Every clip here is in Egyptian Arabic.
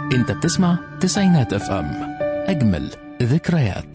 انت بتسمع تسعينات اف ام اجمل ذكريات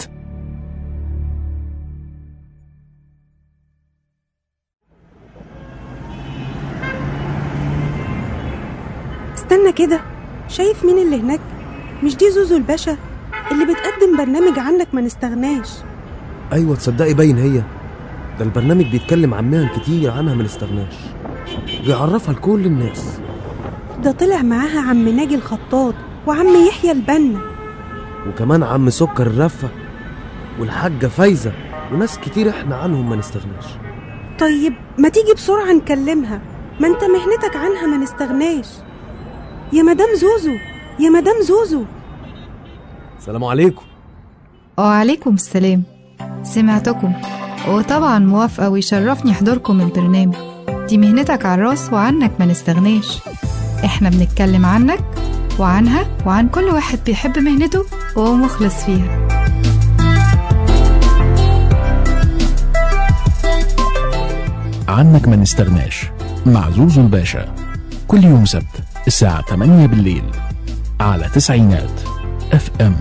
استنى كده شايف مين اللي هناك مش دي زوزو الباشا اللي بتقدم برنامج عنك ما نستغناش ايوه تصدقي باين هي ده البرنامج بيتكلم عن مهن كتير عنها ما نستغناش بيعرفها لكل الناس ده طلع معاها عم ناجي الخطاط وعم يحيى البنا وكمان عم سكر الرفة والحاجة فايزة وناس كتير احنا عنهم ما نستغناش طيب ما تيجي بسرعة نكلمها ما انت مهنتك عنها ما نستغناش يا مدام زوزو يا مدام زوزو سلام عليكم وعليكم السلام سمعتكم وطبعا موافقة ويشرفني حضوركم البرنامج دي مهنتك على الراس وعنك ما نستغناش احنا بنتكلم عنك وعنها وعن كل واحد بيحب مهنته وهو مخلص فيها عنك ما نستغناش مع زوزو الباشا كل يوم سبت الساعة 8 بالليل على تسعينات اف ام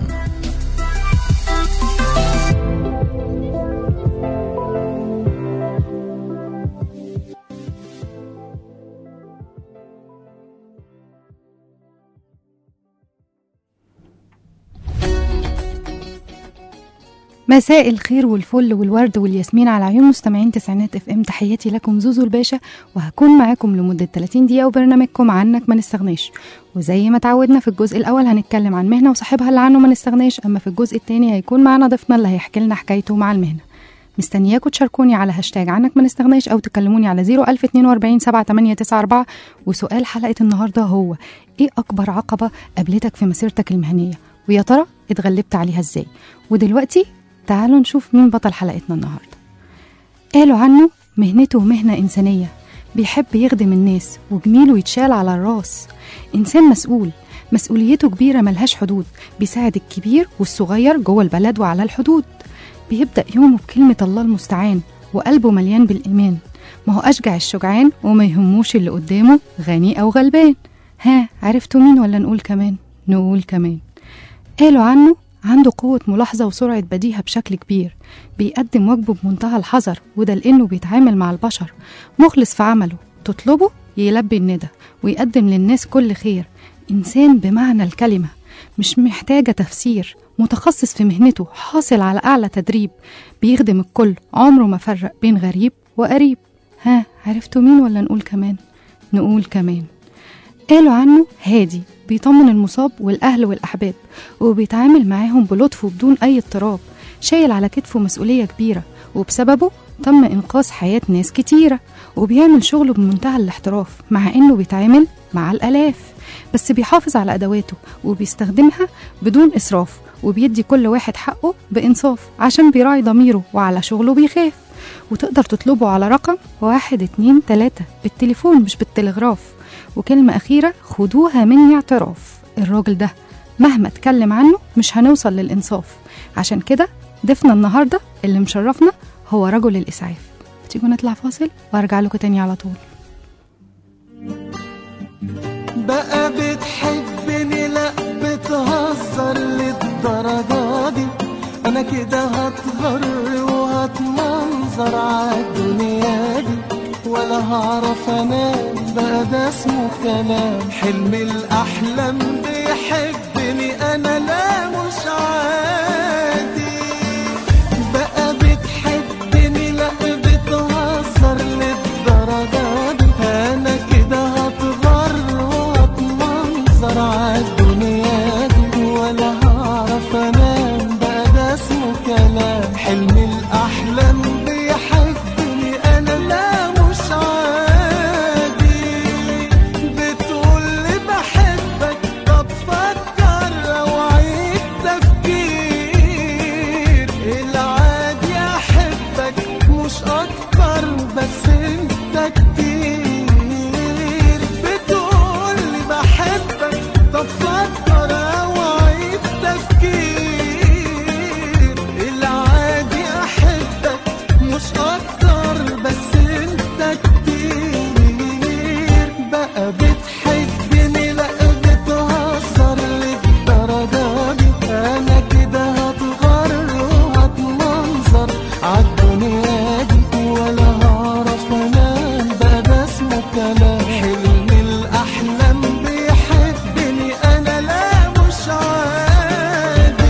مساء الخير والفل والورد والياسمين على عيون مستمعين تسعينات اف ام تحياتي لكم زوزو الباشا وهكون معاكم لمدة 30 دقيقة وبرنامجكم عنك ما نستغناش وزي ما تعودنا في الجزء الأول هنتكلم عن مهنة وصاحبها اللي عنه ما نستغناش أما في الجزء الثاني هيكون معنا ضيفنا اللي هيحكي لنا حكايته مع المهنة مستنياكم تشاركوني على هاشتاج عنك ما نستغناش أو تكلموني على 01042 7894 وسؤال حلقة النهاردة هو إيه أكبر عقبة قابلتك في مسيرتك المهنية ويا ترى اتغلبت عليها ازاي ودلوقتي تعالوا نشوف مين بطل حلقتنا النهارده قالوا عنه مهنته مهنة إنسانية بيحب يخدم الناس وجميله يتشال على الراس إنسان مسؤول مسؤوليته كبيرة ملهاش حدود بيساعد الكبير والصغير جوه البلد وعلى الحدود بيبدأ يومه بكلمة الله المستعان وقلبه مليان بالإيمان ما هو أشجع الشجعان وما يهموش اللي قدامه غني أو غلبان ها عرفتوا مين ولا نقول كمان نقول كمان قالوا عنه عنده قوة ملاحظة وسرعة بديهة بشكل كبير بيقدم واجبه بمنتهى الحذر وده لأنه بيتعامل مع البشر مخلص في عمله تطلبه يلبي الندى ويقدم للناس كل خير إنسان بمعنى الكلمة مش محتاجة تفسير متخصص في مهنته حاصل على أعلى تدريب بيخدم الكل عمره ما فرق بين غريب وقريب ها عرفتوا مين ولا نقول كمان نقول كمان قالوا عنه هادي بيطمن المصاب والأهل والأحباب وبيتعامل معاهم بلطف وبدون أي اضطراب شايل على كتفه مسؤولية كبيرة وبسببه تم إنقاذ حياة ناس كتيرة وبيعمل شغله بمنتهى الاحتراف مع إنه بيتعامل مع الآلاف بس بيحافظ على أدواته وبيستخدمها بدون إسراف وبيدي كل واحد حقه بإنصاف عشان بيراعي ضميره وعلى شغله بيخاف وتقدر تطلبه على رقم واحد اتنين تلاتة بالتليفون مش بالتلغراف وكلمة أخيرة خدوها مني اعتراف الراجل ده مهما اتكلم عنه مش هنوصل للإنصاف عشان كده ضيفنا النهاردة اللي مشرفنا هو رجل الإسعاف تيجوا نطلع فاصل وارجع لكم تاني على طول بقى بتحبني لا بتهزر للدرجة دي انا كده هتغر وهتمنظر عالدنيا دي ولا هعرف انام بقى ده اسمه كلام حلم الاحلام بيحبني انا لا مش عادي بقى بتحبني لا بتهزر للدرجة دي انا كده هتغر وهتمنظر عالدنيا دي ولا هعرف انام بقى ده اسمه كلام حلم الاحلام بيحبني انا لا مش عادي بتقولي بحبك طب فكر اوعيك تفكير أقولها كلام حلم الأحلام بيحبني أنا لا مش عادي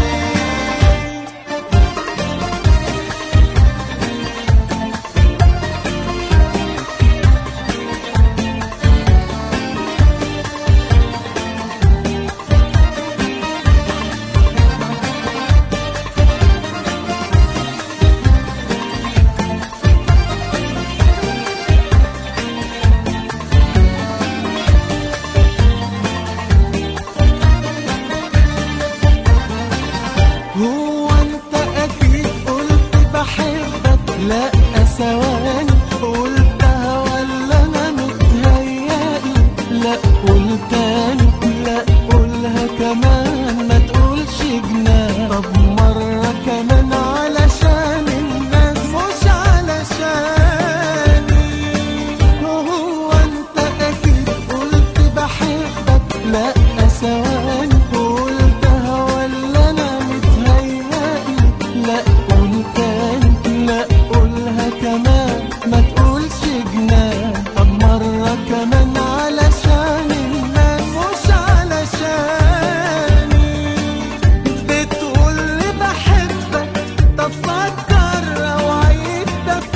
هو انت اكيد قلت بحبك لا ثواني قلتها ولا انا متهيألي لا قول تاني لا قولها كمان ما تقولش جنان طب مرة كمان علشان الناس مش علشاني هو انت اكيد قلت بحبك لا ثواني قلتها ولا انا متهيألي لا قول تاني لا قولها كمان ما تقولش جنان طب مرة كمان علشان الناس مش علشاني بتقولي بحبك طب فكر او عيد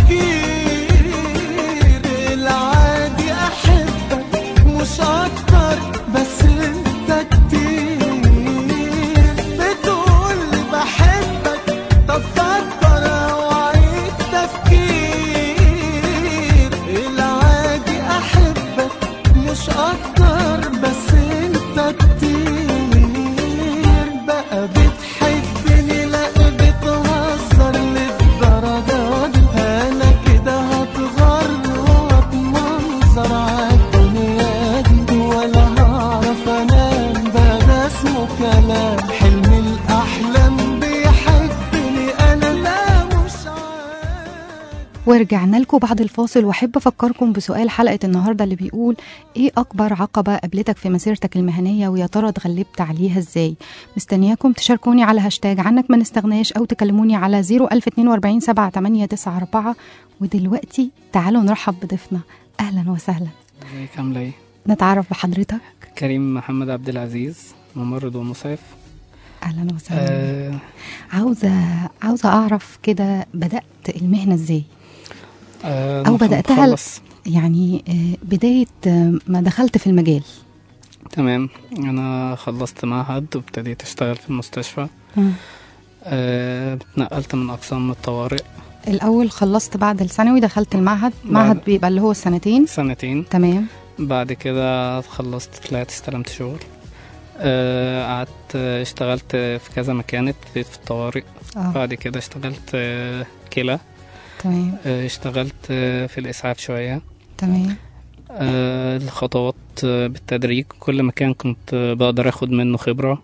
تفكير العادي احبك مش اكتر بس انت كتير بتقولي بحبك طب فكر او عيد تفكير العادي احبك مش اكتر بس انت كتير بقى بتحبني لا بتهزر للدرجة دي انا كده هتغر واتمنظر عالدنيا دي ولا هعرف انام ده ده اسمه كلام حلم الاحلام بيحبني انا لا مش عارف ورجعنا لكم بعد الفاصل واحب افكركم بسؤال حلقه النهارده اللي بيقول ايه اكبر عقبه قابلتك في مسيرتك المهنيه ويا ترى اتغلبت عليها ازاي مستنياكم تشاركوني على هاشتاج عنك ما نستغناش او تكلموني على 01042 7894 ودلوقتي تعالوا نرحب بضيفنا اهلا وسهلا ازيك عاملة ايه؟ نتعرف بحضرتك كريم محمد عبد العزيز ممرض ومسعف اهلا وسهلا آه عاوزه عاوزه اعرف كده بدات المهنه ازاي آه أو المفروض بدأتها ال- خلص. يعني آه، بدايه آه، ما دخلت في المجال تمام انا خلصت معهد وابتديت اشتغل في المستشفى مم. آه اتنقلت من اقسام الطوارئ الاول خلصت بعد الثانوي دخلت المعهد بعد- معهد بيبقى اللي هو السنتين سنتين تمام بعد كده خلصت طلعت استلمت شغل آه، قعدت آه، اشتغلت في كذا مكان ابتديت في الطوارئ اه بعد كده اشتغلت آه، كلى تمام آه، اشتغلت آه، في الإسعاف شوية تمام آه، الخطوات آه، بالتدريج كل مكان كنت آه، بقدر اخد منه خبرة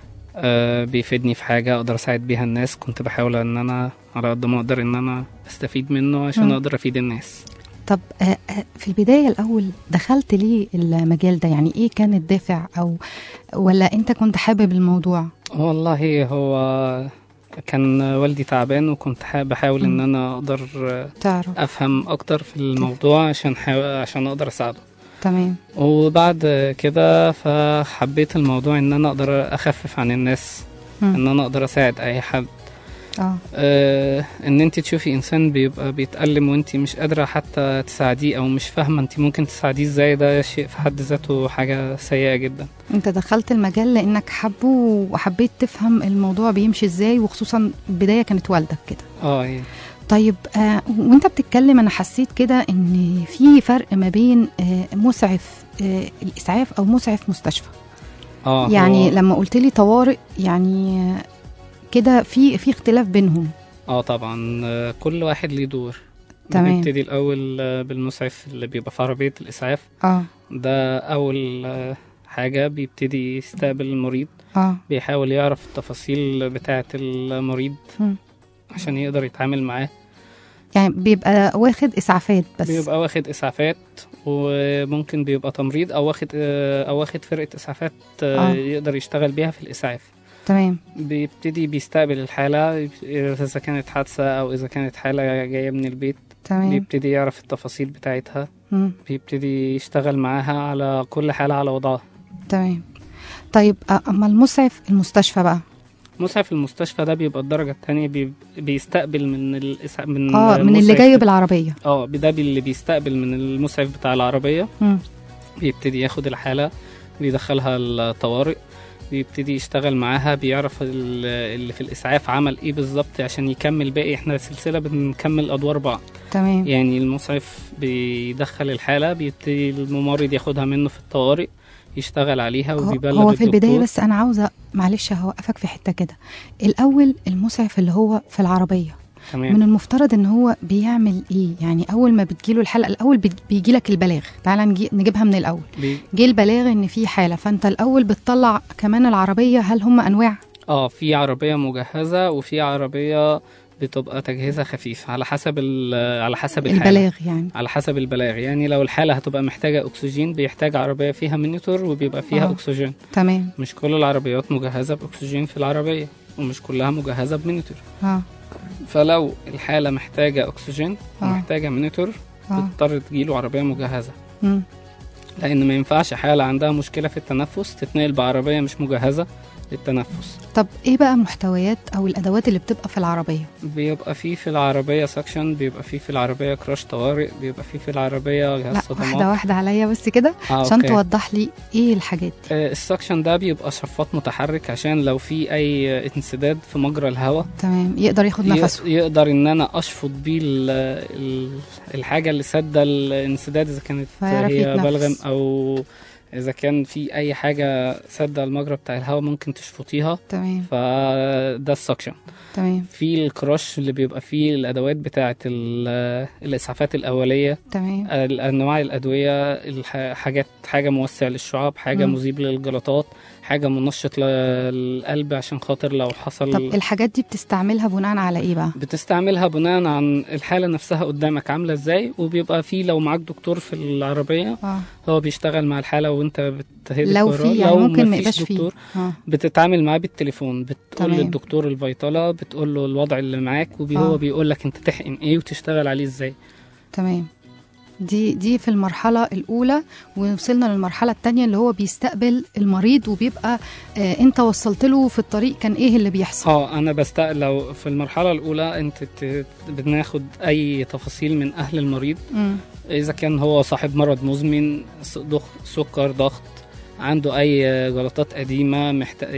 آه، بيفيدني في حاجة اقدر اساعد بيها الناس كنت بحاول ان انا على قد ما اقدر ان انا استفيد منه عشان مم. اقدر افيد الناس طب آه، آه، في البدايه الاول دخلت ليه المجال ده يعني ايه كان الدافع او ولا انت كنت حابب الموضوع والله هو كان والدي تعبان وكنت حا- بحاول ان مم. انا اقدر آه، تعرف افهم اكتر في الموضوع عشان حا- عشان اقدر اساعده تمام وبعد كده فحبيت الموضوع ان انا اقدر اخفف عن الناس مم. ان انا اقدر اساعد اي حد اه آه ان انت تشوفي انسان بيبقى بيتألم وانت مش قادرة حتى تساعديه او مش فاهمة انت ممكن تساعديه ازاي ده شيء في حد ذاته حاجة سيئة جدا انت دخلت المجال لانك حبه وحبيت تفهم الموضوع بيمشي ازاي وخصوصا البدايه كانت والدك كده اه يعني طيب آه وانت بتتكلم انا حسيت كده ان في فرق ما بين آه مسعف آه الاسعاف او مسعف مستشفى اه يعني هو- لما قلت لي طوارئ يعني آه، كده في في اختلاف بينهم اه طبعا آه، كل واحد ليه دور تمام. نبتدي الاول آه، بالمسعف اللي بيبقى في عربية الاسعاف اه ده اول آه، حاجة بيبتدي يستقبل المريض اه بيحاول يعرف التفاصيل بتاعة المريض مم. عشان يقدر يتعامل معاه يعني بيبقى واخد اسعافات بس بيبقى واخد اسعافات وممكن بيبقى تمريض او واخد آه، او واخد فرقه اسعافات آه، آه. يقدر يشتغل بيها في الاسعاف تمام بيبتدي بيستقبل الحاله اذا كانت حادثه او اذا كانت حاله جايه من البيت تمام بيبتدي يعرف التفاصيل بتاعتها مم. بيبتدي يشتغل معاها على كل حالة على وضعها تمام طيب أ- اما المسعف المستشفى بقى مسعف المستشفى ده بيبقى الدرجة التانية بي... بيستقبل من الإسع... من اه من اللي المسعف جاي بت- بالعربيه اه ده بي- اللي بيستقبل من المسعف بتاع العربية مم. بيبتدي ياخد الحالة بيدخلها الطوارئ بيبتدي يشتغل معاها بيعرف ال- اللي في الإسعاف عمل إيه بالظبط عشان يكمل باقي إحنا سلسلة بنكمل أدوار بعض تمام يعني المسعف بيدخل الحالة بيبتدي الممرض ياخدها منه في الطوارئ يشتغل عليها هو- وبيبلغ هو في البدايه الدكتور. بس انا عاوزه معلش هوقفك في حته كده الاول المسعف اللي هو في العربيه تمام من المفترض ان هو بيعمل ايه يعني اول ما بتجيله الحلقه الاول بيجي لك البلاغ تعال نجي نجيبها من الاول بي... جه البلاغ ان في حاله فانت الاول بتطلع كمان العربيه هل هم انواع اه في عربية مجهزة وفي عربية بتبقى تجهيزها خفيف على حسب ال- على حسب الحالة البلاغ يعني على حسب البلاغ يعني لو الحالة هتبقى محتاجة أكسجين بيحتاج عربية فيها مونيتور وبيبقى فيها آه. أكسجين تمام مش كل العربيات مجهزة بأكسجين في العربية ومش كلها مجهزة بمونيتور اه فلو الحالة محتاجة أكسجين آه. ومحتاجة مونيتور اه بتضطر تجيله عربية مجهزة مم. لأن ما ينفعش حالة عندها مشكلة في التنفس تتنقل بعربية مش مجهزة للتنفس طب ايه بقى محتويات او الادوات اللي بتبقى في العربيه بيبقى فيه في العربية سكشن بيبقى فيه في العربية كراش طوارئ بيبقى فيه في العربية جهاز لا صدمات واحده واحده عليا بس كده آه، عشان أوكي. توضح لي ايه الحاجات دي آه، السكشن ده بيبقى شفاط متحرك عشان لو في اي انسداد في مجرى الهواء تمام يقدر ياخد نفسه ي- يقدر ان انا اشفط بيه ال- ال- الحاجه اللي سادة الانسداد اذا كانت فيعرف هي يتنفس. بلغم او اذا كان في اي حاجه سادة المجرى بتاع الهواء ممكن تشفطيها تمام فده السكشن تمام في الكراش اللي بيبقى فيه الادوات بتاعه ال- الاسعافات الاوليه تمام انواع الادويه الح- حاجات حاجه موسع للشعاب حاجه مم. مذيب للجلطات حاجه منشط للقلب عشان خاطر لو حصل طب الحاجات دي بتستعملها بناء على ايه بقى بتستعملها بناء عن الحاله نفسها قدامك عامله ازاي وبيبقى في لو معاك دكتور في العربيه اه هو بيشتغل مع الحاله وانت بتهدي لو في يعني ممكن ما مفيش يبقاش فيه دكتور اه بتتعامل معاه بالتليفون بتقول تمام. للدكتور الفيطله بتقول له الوضع اللي معاك وهو آه. بيقول لك انت تحقن ايه وتشتغل عليه ازاي تمام دي دي في المرحلة الأولى ووصلنا للمرحلة التانية اللي هو بيستقبل المريض وبيبقى آه أنت وصلت له في الطريق كان إيه اللي بيحصل اه انا بست لو في المرحله الاولى انت ت- بناخد اي تفاصيل من اهل المريض مم. اذا كان هو صاحب مرض مزمن س- ضخ سكر ضغط عنده اي جلطات قديمه محتاج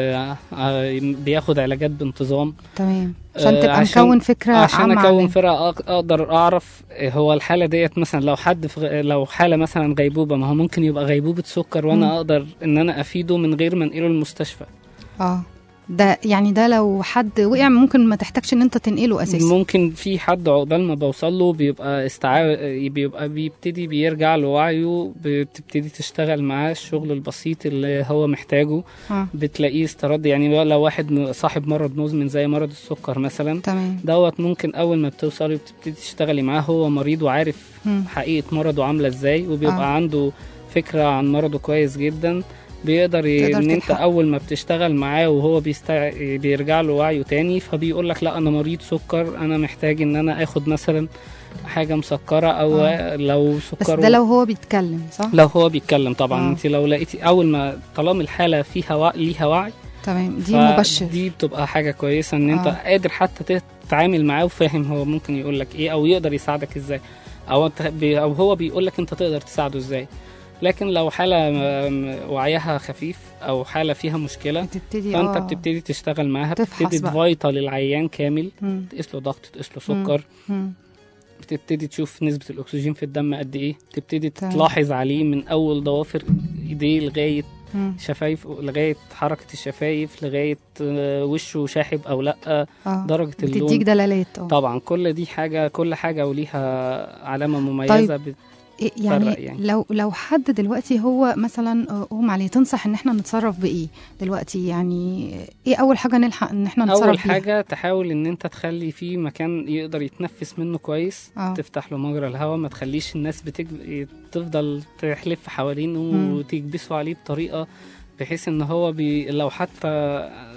بياخد علاجات بانتظام تمام عشان آه، تبقى عشان- مكون فكرة عشان عامة اكون عنه. فرقه أق- اقدر اعرف هو الحاله ديت مثلا لو حد في غ- لو حاله مثلا غيبوبه ما هو ممكن يبقى غيبوبه سكر وانا مم. اقدر ان انا افيده من غير ما انقله المستشفى اه ده يعني ده لو حد وقع ممكن ما تحتاجش ان انت تنقله اساسا ممكن في حد عقبال ما بوصل له بيبقى استعا بيبقى بيبتدي بيرجع لوعيه بتبتدي تشتغل معاه الشغل البسيط اللي هو محتاجه اه بتلاقيه استرد يعني لو واحد م- صاحب مرض مزمن زي مرض السكر مثلا تمام دوت ممكن اول ما بتوصلي وبتبتدي تشتغلي معاه هو مريض وعارف مم. حقيقة مرضه عاملة ازاي وبيبقى آه. آه. عنده فكرة عن مرضه كويس جدا بيقدر ي... تقدر ان انت تلحقه. اول ما بتشتغل معاه وهو بيستع... بيرجع له وعيه تاني فبيقول لك لا انا مريض سكر انا محتاج ان انا اخد مثلا حاجة مسكرة او آه. آه. لو بس سكر ده لو هو بيتكلم صح لو هو بيتكلم طبعا آه. آه. انت لو لقيتي اول ما طالما الحالة فيها وع... ليها وعي تمام دي مبشر دي بتبقى حاجة كويسة ان انت آه. آه. قادر حتى تتعامل معاه وفاهم هو ممكن يقول لك ايه او يقدر يساعدك ازاي او انت بي او هو بيقول لك انت تقدر تساعده ازاي لكن لو حالة م- وعيها خفيف او حالة فيها مشكلة بتبتدي فانت آه. بتبتدي تشتغل معاها تفحص بتبتدي بقى. تفيطل العيان كامل مم. تقيس له ضغط تقيس له مم. سكر مم. بتبتدي تشوف نسبة الأكسجين في الدم قد إيه تبتدي تمام. تلاحظ عليه من أول ضوافر إيديه لغاية مم. شفايف لغاية حركة الشفايف لغاية آه، وشه شاحب أو لأ اه درجة بتديك اللون دلالات اه طبعا كل دي حاجة كل حاجة وليها علامة مميزة بت... إيه يعني, فرق يعني. لو لو حد دلوقتي هو مثلا آه، اغمى عليه تنصح ان احنا نتصرف بايه دلوقتي يعني ايه اول حاجه نلحق ان احنا نتصرف أول بيها؟ حاجة تحاول إن أنت تخلي فيه مكان يقدر يتنفس منه كويس آه. تفتح له مجرى الهواء ما تخليش الناس بتج... تفضل تحلف حوالينه مم. وتكبسوا عليه بطريقة بحيث إن هو بي... لو حتى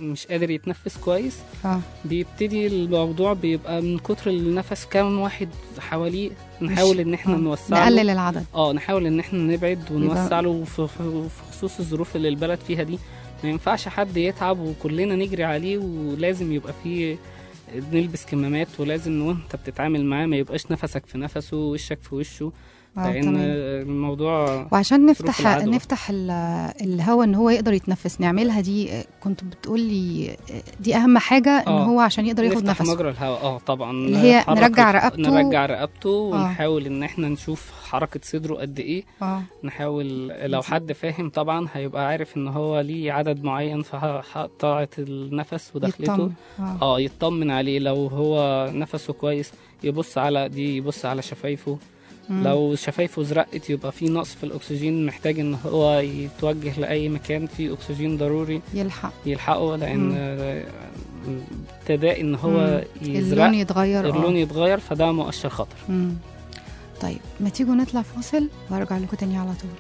مش قادر يتنفس كويس اه بيبتدي الموضوع بيبقى من كتر النفس كام واحد حواليه نحاول ان احنا آه. نوسع نقلل له العدد اه نحاول ان احنا نبعد ونوسع له في, في في خصوص الظروف اللي البلد فيها دي ما ينفعش حد يتعب وكلنا نجري عليه ولازم يبقى فيه نلبس كمامات ولازم وانت بتتعامل معاه ما يبقاش نفسك في نفسه ووشك في وشه آه، لان تمام. الموضوع وعشان نفتح العدوى. نفتح ال- الهواء ان هو يقدر يتنفس نعملها دي آه، كنت بتقولي آه، دي اهم حاجه ان آه. هو عشان يقدر ياخد نفتح نفسه مجرى الهواء اه طبعا اللي هي نحرك- نرجع رقبته. نرجع رقبته ونحاول ان احنا نشوف حركة صدره قد ايه اه نحاول لو حد فاهم طبعا هيبقى عارف ان هو ليه عدد معين في ح- طاعة النفس ودخلته يطمن اه اه يطمن عليه لو هو نفسه كويس يبص على دي يبص على شفايفه مم. لو شفايفه زرقت يبقى في نقص في الاكسجين محتاج ان هو يتوجه لاي مكان فيه اكسجين ضروري يلحق يلحقه لان مم. آه، ابتداء ان هو يزرق اللون يتغير اللون اه يتغير فده مؤشر خطر مم. طيب ما تيجوا نطلع فاصل وارجع لكم تاني على طول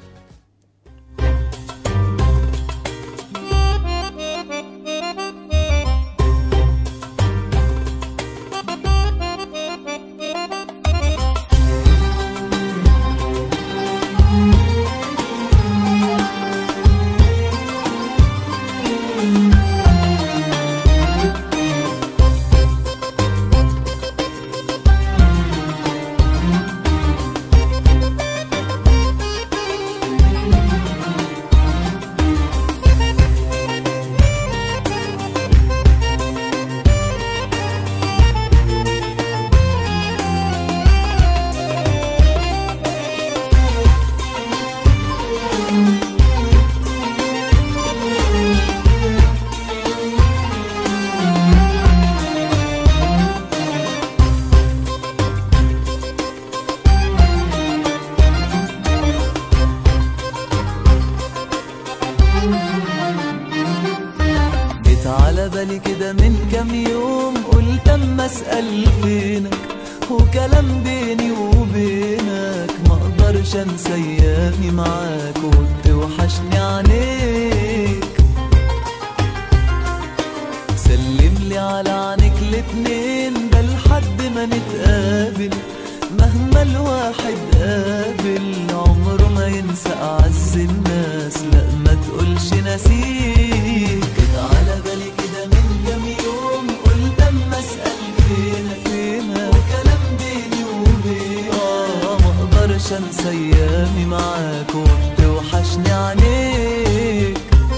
جيت على بالي كده من كام يوم قلت اما اسال فينك وكلام بيني وبينك ما اقدرش انسى ايامي معاك وبتوحشني عليك سلم لي على عينك الاتنين ده لحد ما نتقابل مهما الواحد قابل عمره ما ينسى اعز الناس لا ما تقولش نسيك جيت على بالي كده من كام يوم قلت اما اسال فينا فينا وكلام بيني وبينك اه ما اقدرش انسى ايامي معاك وبتوحشني عليك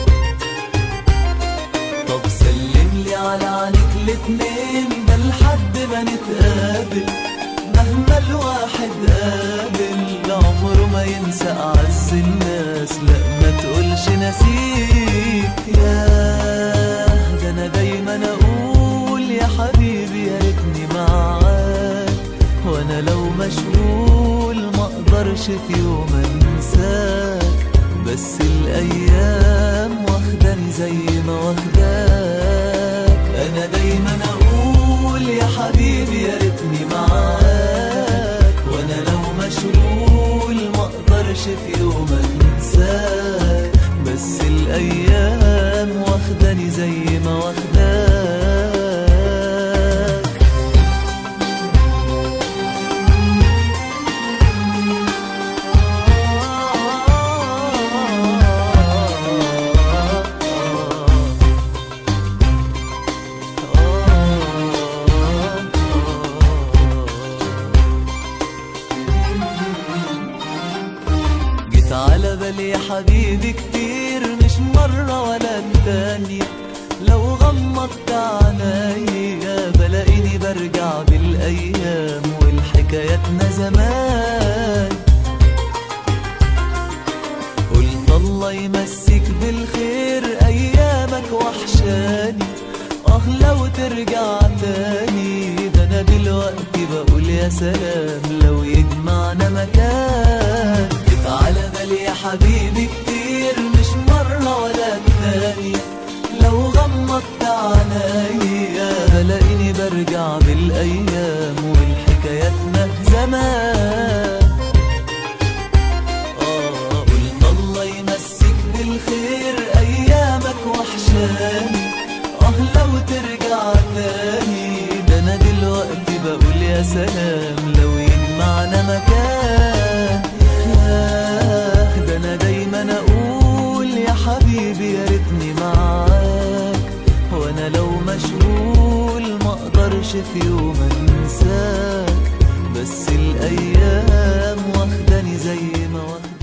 طب سلم لي على عينك الاتنين ده لحد ما نتقابل مهما الواحد قابل عمره ما ينسى أعز الناس لا ما تقولش نسيك ياه ده أنا دايما أقول يا حبيبي يا ريتني معاك وأنا لو مشغول ما أقدرش في يوم أنساك بس الأيام واخداني زي ما واخداك أنا دايما أقول يا حبيبي يا ريتني معاك وأنا لو مشغول ما أقدرش في يوم أنساك بس الأيام واخداني زي ما واخداك جيت على بالي يا حبيبي كتير مش مرة ولا التانية لو غمضت عينيا بلاقيني برجع بالأيام والحكاياتنا زمان قلت الله يمسك بالخير أيامك وحشاني آه لو ترجع تاني ده أنا دلوقتي بقول يا سلام لو يجمعنا مكان جيت على بالي يا حبيبي كتير مش مرة ولا التانية لو غمضت عينيا بلاقيني برجع بالأيام والحكاياتنا زمان آه قلت الله يمسك بالخير أيامك وحشاني في يوم انساك بس الايام واخداني زي ما واخداك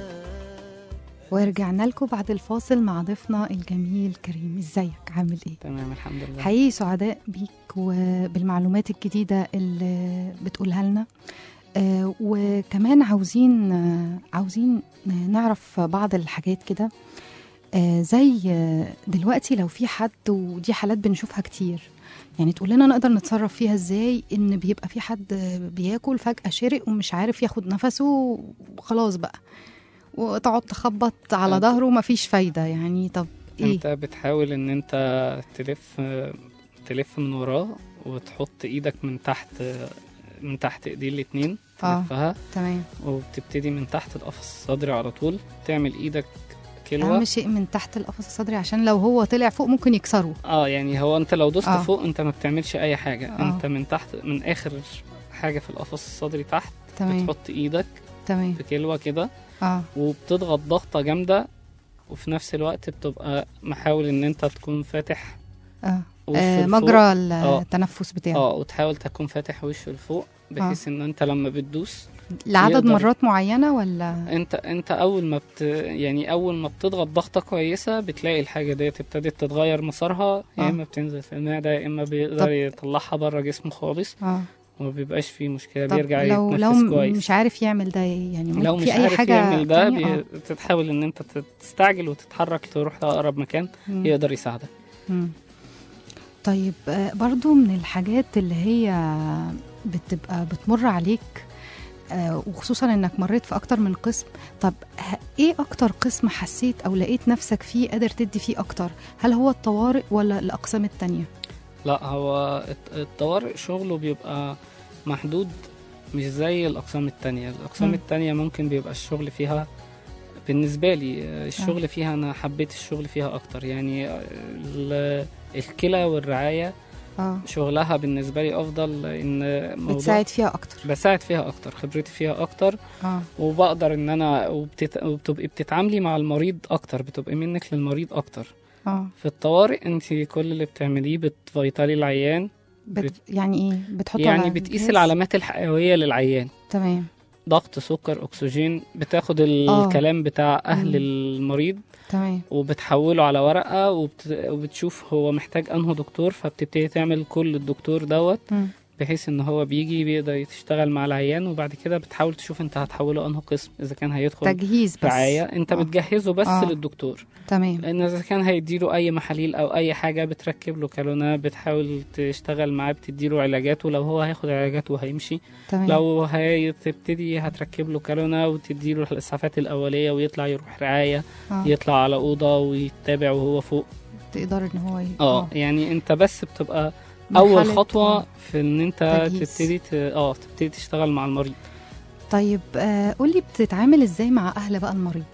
ورجعنا لكم بعد الفاصل مع ضيفنا الجميل كريم ازيك عامل ايه تمام الحمد لله حقيقي سعداء بيك وبالمعلومات الجديدة اللي بتقولها لنا آه، وكمان عاوزين آه، عاوزين نعرف بعض الحاجات كده آه، زي آه، دلوقتي لو في حد ودي حالات بنشوفها كتير يعني تقول لنا نقدر نتصرف فيها ازاي ان بيبقى في حد بياكل فجأة شرق ومش عارف ياخد نفسه وخلاص بقى وتقعد تخبط على أنت- ظهره ومفيش فايدة يعني طب ايه انت بتحاول ان انت تلف تلف من وراه وتحط ايدك من تحت من تحت ايديه الاتنين آه. تلفها تمام وبتبتدي من تحت القفص الصدري على طول تعمل ايدك كلوة اهم شيء من تحت القفص الصدري عشان لو هو طلع فوق ممكن يكسره اه يعني هو انت لو دوست آه. فوق انت ما بتعملش اي حاجة آه. انت من تحت من اخر حاجة في القفص الصدري تحت تمام بتحط ايدك تمام في كلوة كده اه وبتضغط ضغطة جامدة وفي نفس الوقت بتبقى محاول ان انت تكون فاتح اه, وشه آه لفوق. مجرى آه. التنفس بتاعه اه وتحاول تكون فاتح وشه لفوق بحيث ان انت لما بتدوس لعدد يقدر- مرات معينة ولا انت انت اول ما بت يعني اول ما بتضغط ضغطه كويسه بتلاقي الحاجه ديت ابتدت تتغير مسارها يا آه. اما بتنزل في المعده يا اما طب- بيقدر يطلعها بره جسمه خالص اه وما بيبقاش فيه مشكله طب بيرجع لو لو يتنفس م- كويس مش عارف يعمل ده يعني ممكن لو مش في اي عارف حاجة يعمل ده تانية؟ آه. بي... تتحاول ان انت تستعجل وتتحرك تروح لاقرب مكان مم. يقدر يساعدك مم. طيب آه، برضو من الحاجات اللي هي بتبقى بتمر عليك آه، وخصوصا انك مريت في اكتر من قسم طب ه- ايه اكتر قسم حسيت او لقيت نفسك فيه قادر تدي فيه اكتر هل هو الطوارئ ولا الاقسام التانية لا هو الت- الطوارئ شغله بيبقى محدود مش زي الأقسام التانية الأقسام مم. التانية ممكن بيبقى الشغل فيها بالنسبة لي آه، الشغل فيها أنا حبيت الشغل فيها أكتر يعني آه، ال- الكلى والرعاية اه شغلها بالنسبة لي أفضل إن موضوع بتساعد فيها اكتر بساعد فيها أكتر خبرتي فيها أكتر اه وبقدر إن أنا وبتت... وبتبقي بتتعاملي مع المريض أكتر بتبقي منك للمريض أكتر اه في الطوارئ انت كل اللي بتعمليه بتفيطلي العيان بت... يعني ايه بتحطه يعني على بتقيس الجهاز؟ العلامات الحيوية للعيان تمام ضغط سكر أكسجين بتاخد الكلام بتاع أهل مم. المريض تمام وبتحوله على ورقة وبت... وبتشوف هو محتاج أنه دكتور فبتبتدي تعمل كل الدكتور دوت مم. بحيث ان هو بيجي بيقدر يشتغل مع العيان وبعد كده بتحاول تشوف انت هتحوله انه قسم اذا كان هيدخل تجهيز بس رعاية انت آه. بتجهزه بس آه. للدكتور تمام لان اذا كان هيديله اي محاليل او اي حاجه بتركب له كالونه بتحاول تشتغل معاه بتديله علاجاته لو هو هياخد علاجاته وهيمشي تمام لو هتبتدي هتركب له كالونه وتديله الاسعافات الاوليه ويطلع يروح رعايه آه. يطلع على اوضه ويتابع وهو فوق تقدر ان هو ي... اه يعني انت بس بتبقى اول مرحلة- خطوه آه. في ان انت تجهيز. تبتدي ت... اه تبتدي تشتغل مع المريض طيب آه قولي بتتعامل ازاي مع اهل بقى المريض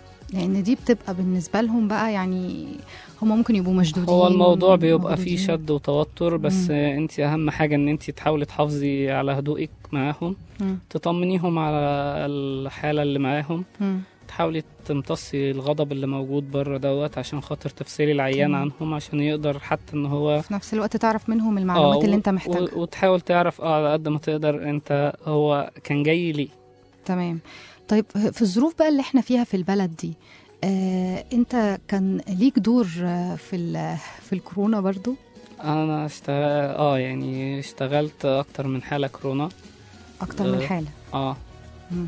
لان دي بتبقى بالنسبه لهم بقى يعني هم ممكن يبقوا مشدودين هو الموضوع بيبقى فيه مغلوطين. شد وتوتر بس مم. انت اهم حاجه ان انت تحاولي تحافظي على هدوئك معاهم مم. تطمنيهم على الحالة اللي معاهم مم. تحاولي تمتصي الغضب اللي موجود بره دوت عشان خاطر تفصلي العيان مم. عنهم عشان يقدر حتى ان هو في نفس الوقت تعرف منهم المعلومات و- اللي انت و- محتاجها وتحاول تعرف اه على قد ما تقدر انت هو كان جاي ليه تمام طيب في الظروف بقى اللي احنا فيها في البلد دي آه انت كان ليك دور آه، في ال- في الكورونا برضو انا اشتغل اه يعني اشتغلت اكتر من حالة كورونا اكتر من آه. حاله اه, مم.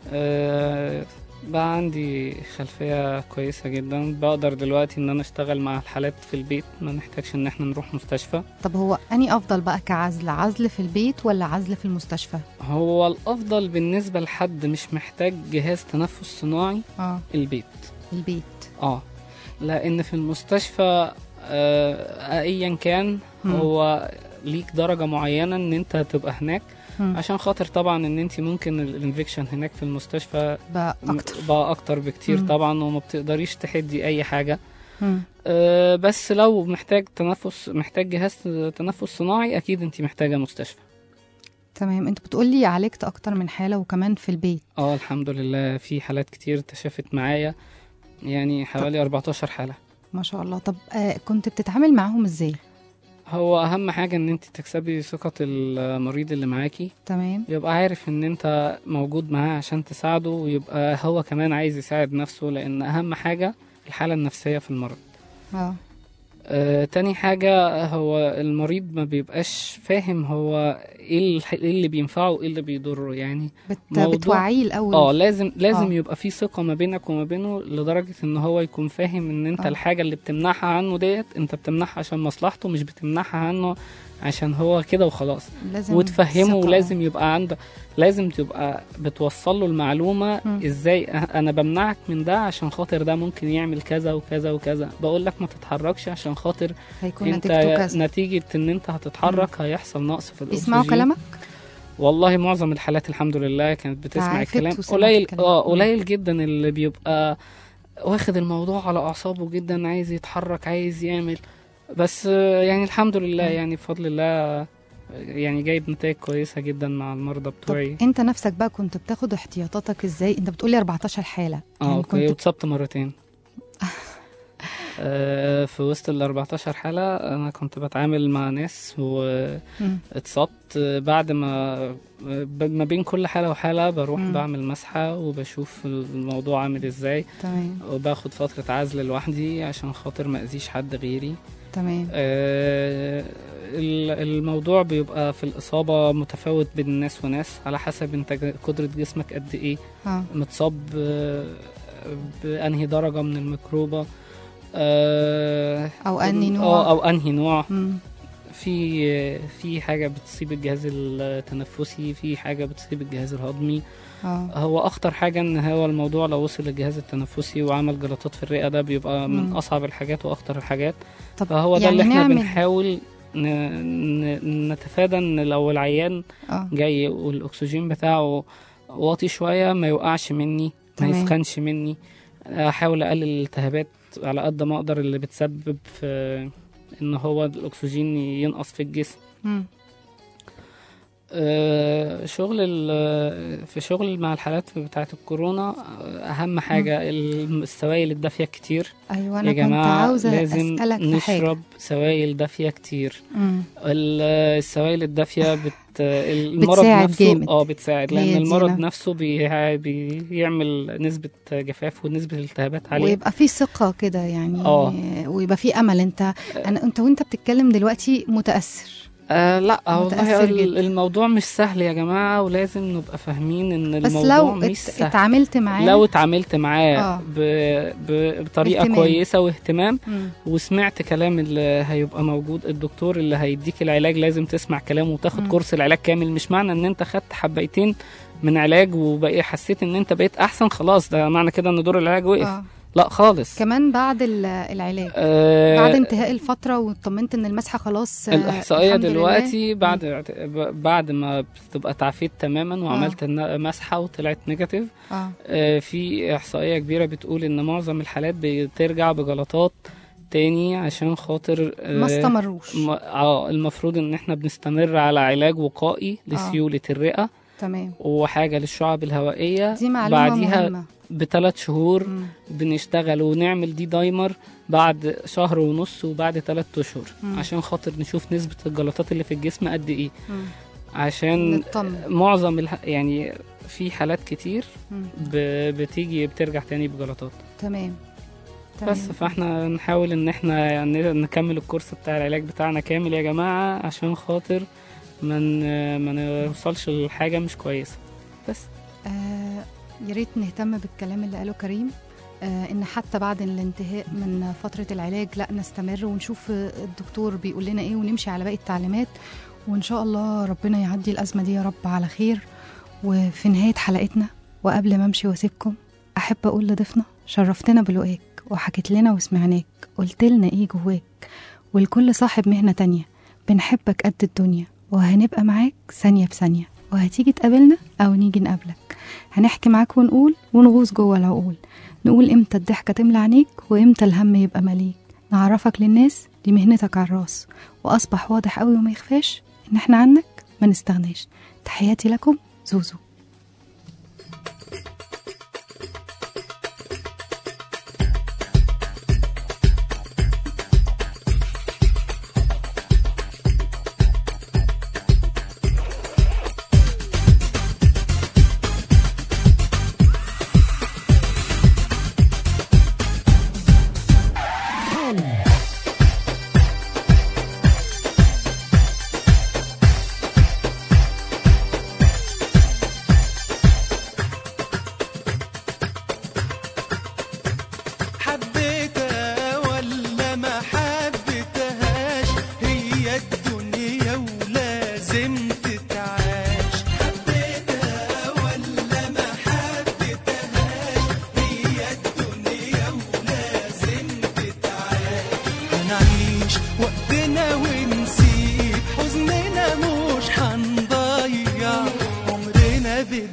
آه بقى عندي خلفية كويسة جدا بقدر دلوقتي ان انا اشتغل مع الحالات في البيت ما نحتاجش ان احنا نروح مستشفى طب هو اني افضل بقى كعزل عزل في البيت ولا عزل في المستشفى هو الافضل بالنسبة لحد مش محتاج جهاز تنفس صناعي اه البيت البيت اه لان في المستشفى آه ايا كان مم. هو ليك درجة معينة ان انت تبقى هناك مم. عشان خاطر طبعا ان انت ممكن الانفكشن هناك في المستشفى بقى اكتر بقى اكتر بكتير مم. طبعا وما بتقدريش تحدي اي حاجة مم. آه بس لو محتاج تنفس محتاج جهاز تنفس صناعي اكيد انت محتاجة مستشفى تمام انت بتقولي عالجت اكتر من حاله وكمان في البيت اه الحمد لله في حالات كتير تشافت معايا يعني حوالي 14 حالة ما شاء الله طب آه كنت بتتعامل معاهم ازاي هو اهم حاجه ان انت تكسبي ثقه المريض اللي معاكي تمام يبقى عارف ان انت موجود معاه عشان تساعده ويبقى هو كمان عايز يساعد نفسه لان اهم حاجه الحاله النفسيه في المرض اه آه، تاني حاجة هو المريض ما بيبقاش فاهم هو ايه الح- إيه اللي بينفعه وايه اللي بيضره يعني بت... موضوع- بتوعيه الاول اه لازم لازم آه. يبقى في ثقة ما بينك وما بينه لدرجة ان هو يكون فاهم ان انت آه. الحاجة اللي بتمنعها عنه ديت انت بتمنعها عشان مصلحته مش بتمنعها عنه عشان هو كده وخلاص لازم وتفهمه ثقة. ولازم يبقى عندك لازم تبقى بتوصل له المعلومة مم. ازاي أه- انا بمنعك من ده عشان خاطر ده ممكن يعمل كذا وكذا وكذا بقول لك ما تتحركش عشان خاطر هيكون انت نتيجته كذا نتيجة ان انت هتتحرك هيحصل نقص في بيسمعوا الاكسجين كلامك والله معظم الحالات الحمد لله كانت بتسمع تعافت الكلام وسمعت قليل الكلام. اه مم. قليل جدا اللي بيبقى واخد الموضوع على اعصابه جدا عايز يتحرك عايز يعمل بس آه، يعني الحمد لله مم. يعني بفضل الله آه، يعني جايب نتائج كويسة جدا مع المرضى طب بتوعي انت نفسك بقى كنت بتاخد احتياطاتك ازاي انت بتقولي 14 حالة اه يعني اوكي كنت واتصبت مرتين آه، في وسط ال 14 حالة أنا كنت بتعامل مع ناس واتصبت مم. آه، بعد ما ب- ما بين كل حالة وحالة بروح مم. بعمل مسحة وبشوف الموضوع عامل ازاي تمام وباخد فترة عزل لوحدي عشان خاطر ما أذيش حد غيري تمام آه، ال- الموضوع بيبقى في الإصابة متفاوت بين ناس وناس على حسب انت ج- قدرة جسمك قد ايه اه متصاب آه، بأنهي درجة من الميكروبة آه، او اني نوع اه او انهي نوع مم. في في حاجه بتصيب الجهاز التنفسي في حاجه بتصيب الجهاز الهضمي اه هو اخطر حاجه ان هو الموضوع لو وصل للجهاز التنفسي وعمل جلطات في الرئه ده بيبقى من مم. اصعب الحاجات واخطر الحاجات طب فهو ده يعني اللي احنا نعمل- بنحاول ن... ن... نتفادى ان لو العيان اه جاي والاكسجين بتاعه واطي شويه ما يوقعش مني ما تمام. يسخنش مني احاول اقلل الالتهابات على قد ما اقدر اللي بتسبب في ان هو الاكسجين ينقص في الجسم مم. آه، شغل ال- في شغل مع الحالات بتاعه الكورونا آه، اهم حاجه ال- السوائل الدافيه كتير ايوه يا انا كنت جماعه عاوزة لازم اسألك في حاجة نشرب سوائل دافيه كتير مم. ال- السوائل الدافيه بت المرض بتساعد نفسه جامد. اه بتساعد هي لان دي المرض أنا- نفسه بي... بيعمل نسبه جفاف ونسبه التهابات عاليه ويبقى في ثقة كده يعني آه. ويبقى في امل انت انا انت وانت بتتكلم دلوقتي متأثر آه لا والله متأثر ال- جدا. الموضوع مش سهل يا جماعه ولازم نبقى فاهمين ان بس الموضوع لو مش ات- سهل اتعاملت معاه لو اتعاملت معاه آه. ب... ب... بطريقه باهتمام. كويسه واهتمام مم. وسمعت كلام اللي هيبقى موجود الدكتور اللي هيديك العلاج لازم تسمع كلامه وتاخد مم. كورس العلاج كامل مش معنى ان انت خدت حبيتين من علاج وبقى حسيت ان انت بقيت احسن خلاص ده معنى كده ان دور العلاج وقف اه لا خالص كمان بعد ال- العلاج آه بعد انتهاء الفترة واطمنت ان المسحة خلاص آه، الإحصائية الحمد لله. دلوقتي بعد بعد ما بتبقى تعافيت تماما وعملت الن- مسحة وطلعت نيجاتيف اه آه، في إحصائية كبيرة بتقول إن معظم الحالات بترجع بجلطات تاني عشان خاطر آه، ما استمروش م- اه المفروض إن إحنا بنستمر على علاج وقائي لسيولة الرئة تمام وحاجة للشعب الهوائية دي معلومة بعديها مهمة بثلاث شهور مم. بنشتغل ونعمل دي دايمر بعد شهر ونص وبعد ثلاث اشهر مم. عشان خاطر نشوف نسبة الجلطات اللي في الجسم قد ايه مم. عشان نطمن معظم الح... يعني في حالات كتير مم. ب... بتيجي بترجع تاني بجلطات تمام تمام. بس فاحنا نحاول ان احنا يعني نكمل الكورس بتاع العلاج بتاعنا كامل يا جماعة عشان خاطر ما من... ما نوصلش لحاجة مش كويسة بس آه يا ريت نهتم بالكلام اللي قاله كريم آه ان حتى بعد الانتهاء من فتره العلاج لا نستمر ونشوف آه، الدكتور بيقول لنا ايه ونمشي على باقي التعليمات وان شاء الله ربنا يعدي الازمه دي يا رب على خير وفي نهايه حلقتنا وقبل ما امشي واسيبكم احب اقول لضيفنا شرفتنا بلقاك وحكيت لنا وسمعناك قلت لنا ايه جواك والكل صاحب مهنه تانية بنحبك قد الدنيا وهنبقى معاك ثانيه بثانيه وهتيجي تقابلنا او نيجي نقابلك هنحكي معاك ونقول ونغوص جوه العقول نقول امتى الضحكة تملى عينيك وامتى الهم يبقى مليك نعرفك للناس دي مهنتك على الراس واصبح واضح قوي وما يخفاش ان احنا عنك ما نستغناش تحياتي لكم زوزو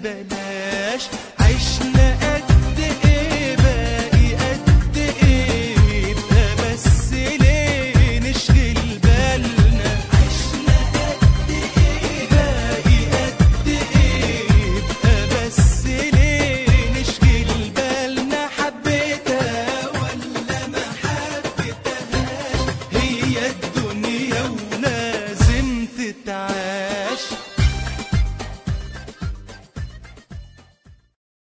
بلاش